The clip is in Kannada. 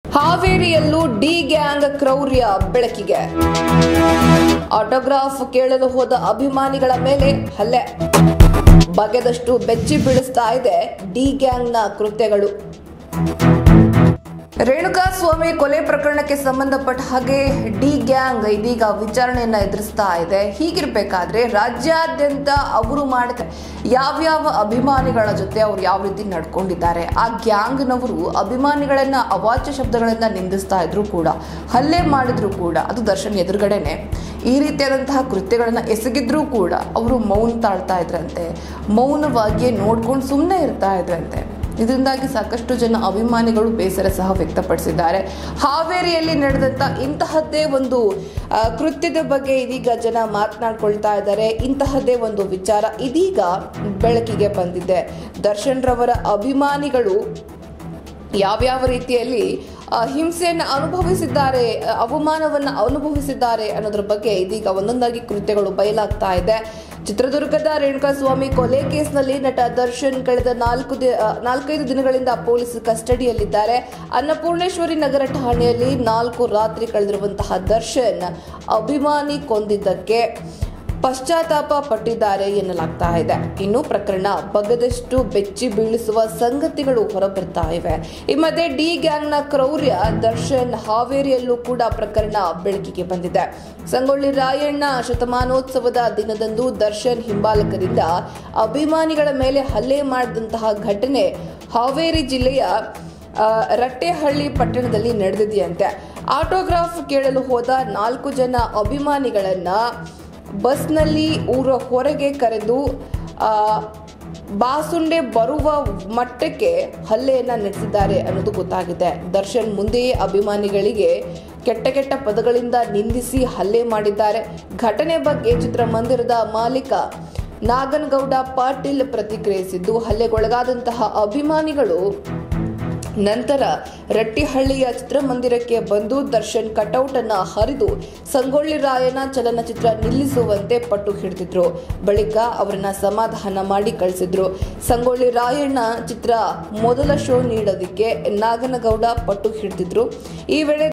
ಹಾವೇರಿಯಲ್ಲೂ ಡಿ ಗ್ಯಾಂಗ್ ಕ್ರೌರ್ಯ ಬೆಳಕಿಗೆ ಆಟೋಗ್ರಾಫ್ ಕೇಳಲು ಹೋದ ಅಭಿಮಾನಿಗಳ ಮೇಲೆ ಹಲ್ಲೆ ಬಗೆದಷ್ಟು ಬೆಚ್ಚಿ ಬೀಳಿಸ್ತಾ ಇದೆ ಡಿ ಗ್ಯಾಂಗ್ನ ಕೃತ್ಯಗಳು ರೇಣುಕಾ ಸ್ವಾಮಿ ಕೊಲೆ ಪ್ರಕರಣಕ್ಕೆ ಸಂಬಂಧಪಟ್ಟ ಹಾಗೆ ಡಿ ಗ್ಯಾಂಗ್ ಇದೀಗ ವಿಚಾರಣೆಯನ್ನ ಎದುರಿಸ್ತಾ ಇದೆ ಹೀಗಿರ್ಬೇಕಾದ್ರೆ ರಾಜ್ಯಾದ್ಯಂತ ಅವರು ಮಾಡಿದ ಯಾವ್ಯಾವ ಅಭಿಮಾನಿಗಳ ಜೊತೆ ಅವ್ರು ಯಾವ ರೀತಿ ನಡ್ಕೊಂಡಿದ್ದಾರೆ ಆ ಗ್ಯಾಂಗ್ನವರು ಅಭಿಮಾನಿಗಳನ್ನ ಅವಾಚ್ಯ ಶಬ್ದಗಳನ್ನ ನಿಂದಿಸ್ತಾ ಇದ್ರು ಕೂಡ ಹಲ್ಲೆ ಮಾಡಿದ್ರು ಕೂಡ ಅದು ದರ್ಶನ್ ಎದುರುಗಡೆನೆ ಈ ರೀತಿಯಾದಂತಹ ಕೃತ್ಯಗಳನ್ನ ಎಸಗಿದ್ರೂ ಕೂಡ ಅವರು ಮೌನ ತಾಳ್ತಾ ಇದ್ರಂತೆ ಮೌನವಾಗಿಯೇ ನೋಡ್ಕೊಂಡು ಸುಮ್ಮನೆ ಇರ್ತಾ ಇದ್ರಂತೆ ಇದರಿಂದಾಗಿ ಸಾಕಷ್ಟು ಜನ ಅಭಿಮಾನಿಗಳು ಬೇಸರ ಸಹ ವ್ಯಕ್ತಪಡಿಸಿದ್ದಾರೆ ಹಾವೇರಿಯಲ್ಲಿ ನಡೆದಂತ ಇಂತಹದ್ದೇ ಒಂದು ಆ, ಕೃತ್ಯದ ಬಗ್ಗೆ ಇದೀಗ ಜನ ಮಾತನಾಡ್ಕೊಳ್ತಾ ಇದ್ದಾರೆ ಇಂತಹದ್ದೇ ಒಂದು ವಿಚಾರ ಇದೀಗ ಬೆಳಕಿಗೆ ಬಂದಿದೆ ದರ್ಶನ್ ರವರ ಅಭಿಮಾನಿಗಳು ಯಾವ್ಯಾವ ರೀತಿಯಲ್ಲಿ ಆ, ಹಿಂಸೆಯನ್ನು ಅನುಭವಿಸಿದ್ದಾರೆ ಆ, ಅವಮಾನವನ್ನು ಅನುಭವಿಸಿದ್ದಾರೆ ಅನ್ನೋದ್ರ ಬಗ್ಗೆ ಇದೀಗ ಒಂದೊಂದಾಗಿ ಕೃತ್ಯಗಳು ಬಯಲಾಗ್ತಾ ಇದೆ ಚಿತ್ರದುರ್ಗದ ರೇಣುಕಾಸ್ವಾಮಿ ಕೊಲೆ ಕೇಸ್ನಲ್ಲಿ ನಟ ದರ್ಶನ್ ಕಳೆದ ನಾಲ್ಕು ದಿ- ಆ, ನಾಲ್ಕೈದು ದಿನಗಳಿಂದ ಪೊಲೀಸ್ ಕಸ್ಟಡಿಯಲ್ಲಿದ್ದಾರೆ ಅನ್ನಪೂರ್ಣೇಶ್ವರಿ ನಗರ ಠಾಣೆಯಲ್ಲಿ ನಾಲ್ಕು ರಾತ್ರಿ ಕಳೆದಿರುವಂತಹ ದರ್ಶನ್ ಅಭಿಮಾನಿ ಕೊಂದಿದ್ದಕ್ಕೆ ಪಶ್ಚಾತ್ತಾಪ ಪಟ್ಟಿದ್ದಾರೆ ಎನ್ನಲಾಗ್ತಾ ಇದೆ ಇನ್ನು ಪ್ರಕರಣ ಬಗದಷ್ಟು ಬೆಚ್ಚಿ ಬೀಳಿಸುವ ಸಂಗತಿಗಳು ಹೊರಬರ್ತಾ ಇವೆ ಈ ಮಧ್ಯೆ ಡಿ ಗ್ಯಾಂಗ್ನ ಕ್ರೌರ್ಯ ದರ್ಶನ್ ಹಾವೇರಿಯಲ್ಲೂ ಕೂಡ ಪ್ರಕರಣ ಬೆಳಕಿಗೆ ಬಂದಿದೆ ಸಂಗೊಳ್ಳಿ ರಾಯಣ್ಣ ಶತಮಾನೋತ್ಸವದ ದಿನದಂದು ದರ್ಶನ್ ಹಿಂಬಾಲಕರಿಂದ ಅಭಿಮಾನಿಗಳ ಮೇಲೆ ಹಲ್ಲೆ ಮಾಡಿದಂತಹ ಘಟನೆ ಹಾವೇರಿ ಜಿಲ್ಲೆಯ ಆ, ರಟ್ಟೆಹಳ್ಳಿ ಪಟ್ಟಣದಲ್ಲಿ ನಡೆದಿದೆಯಂತೆ ಆಟೋಗ್ರಾಫ್ ಕೇಳಲು ಹೋದ ನಾಲ್ಕು ಜನ ಅಭಿಮಾನಿಗಳನ್ನ ಬಸ್ನಲ್ಲಿ ಊರ ಹೊರಗೆ ಕರೆದು ಆ, ಬಾಸುಂಡೆ ಬರುವ ಮಟ್ಟಕ್ಕೆ ಹಲ್ಲೆಯನ್ನ ನಡೆಸಿದ್ದಾರೆ ಅನ್ನೋದು ಗೊತ್ತಾಗಿದೆ ದರ್ಶನ್ ಮುಂದೆಯೇ ಅಭಿಮಾನಿಗಳಿಗೆ ಕೆಟ್ಟ ಕೆಟ್ಟ ಪದಗಳಿಂದ ನಿಂದಿಸಿ ಹಲ್ಲೆ ಮಾಡಿದ್ದಾರೆ ಘಟನೆ ಬಗ್ಗೆ ಚಿತ್ರಮಂದಿರದ ಮಾಲೀಕ ನಾಗನಗೌಡ ಪಾಟೀಲ್ ಪ್ರತಿಕ್ರಿಯಿಸಿದ್ದು ಹಲ್ಲೆಗೊಳಗಾದಂತಹ ಅಭಿಮಾನಿಗಳು ನಂತರ ರಟ್ಟಿಹಳ್ಳಿಯ ಚಿತ್ರಮಂದಿರಕ್ಕೆ ಬಂದು ದರ್ಶನ್ ಕಟೌಟ್ ಅನ್ನ ಹರಿದು ಸಂಗೊಳ್ಳಿ ರಾಯನ ಚಲನಚಿತ್ರ ನಿಲ್ಲಿಸುವಂತೆ ಪಟ್ಟು ಹಿಡಿದಿದ್ರು ಬಳಿಕ ಅವರನ್ನ ಸಮಾಧಾನ ಮಾಡಿ ಕಳಿಸಿದ್ರು ಸಂಗೊಳ್ಳಿ ರಾಯಣ್ಣ ಚಿತ್ರ ಮೊದಲ ಶೋ ನೀಡೋದಕ್ಕೆ ನಾಗನಗೌಡ ಪಟ್ಟು ಹಿಡಿದಿದ್ರು ಈ ವೇಳೆ